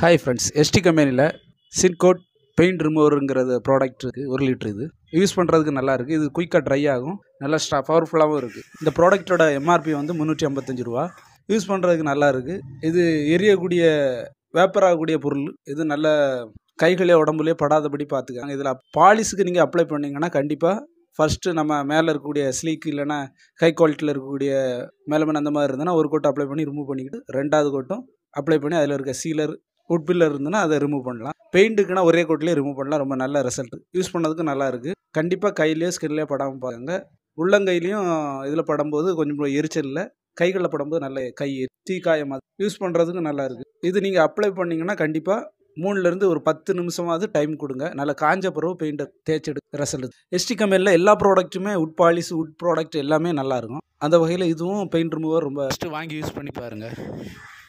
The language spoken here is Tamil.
ஹாய் ஃப்ரெண்ட்ஸ் எஸ்டி கம்பெனியில் சின்கோட் பெயிண்ட் ரிமூவருங்கிறது ப்ராடக்ட் இருக்குது ஒரு லிட்டர் இது யூஸ் பண்ணுறதுக்கு நல்லா இருக்குது இது குயிக்காக ட்ரை ஆகும் நல்லா ஸ்டா பவர்ஃபுல்லாகவும் இருக்குது இந்த ப்ராடக்ட்டோட எம்ஆர்பி வந்து முந்நூற்றி ஐம்பத்தஞ்சு ரூபா யூஸ் பண்ணுறதுக்கு நல்லா இருக்குது இது எரியக்கூடிய வேப்பர் ஆகக்கூடிய பொருள் இது நல்ல கைகளே உடம்புலேயே படாதபடி பார்த்துக்காங்க இதில் பாலிஸுக்கு நீங்கள் அப்ளை பண்ணிங்கன்னா கண்டிப்பாக ஃபஸ்ட்டு நம்ம மேலே இருக்கக்கூடிய ஸ்லீக் இல்லைன்னா கை குவாலிட்டியில் இருக்கக்கூடிய மேலமன் அந்த மாதிரி இருந்ததுன்னா ஒரு கோட்டை அப்ளை பண்ணி ரிமூவ் பண்ணிக்கிட்டு ரெண்டாவது கோட்டும் அப்ளை பண்ணி அதில் இருக்க சீலர் உட் பில்லர் இருந்ததுன்னா அதை ரிமூவ் பண்ணலாம் பெயிண்ட்டுக்குன்னா ஒரே கோட்லேயே ரிமூவ் பண்ணலாம் ரொம்ப நல்ல ரிசல்ட் யூஸ் பண்ணதுக்கு நல்லா இருக்குது கண்டிப்பாக கையிலேயே ஸ்கின்லேயே படாமல் பாருங்க உள்ளங்கையிலையும் இதில் படும்போது கொஞ்சம் எரிச்சல் இல்லை கைகளில் படும்போது நல்ல கை தீக்காயம் யூஸ் பண்ணுறதுக்கு நல்லா இருக்குது இது நீங்கள் அப்ளை பண்ணிங்கன்னா கண்டிப்பாக மூணுலேருந்து ஒரு பத்து நிமிஷமாவது டைம் கொடுங்க நல்லா காஞ்ச பிறகு பெயிண்டை தேய்ச்சி எடுக்க ரிசல்ட் எஸ்டி கம்பெனியில் எல்லா ப்ராடக்ட்டுமே உட் பாலிஷ் உட் ப்ராடக்ட் எல்லாமே நல்லா இருக்கும் அந்த வகையில் இதுவும் பெயிண்ட் ரிமூவர் ரொம்ப ஃபஸ்ட்டு வாங்கி யூஸ் பண்ணி பாருங்கள்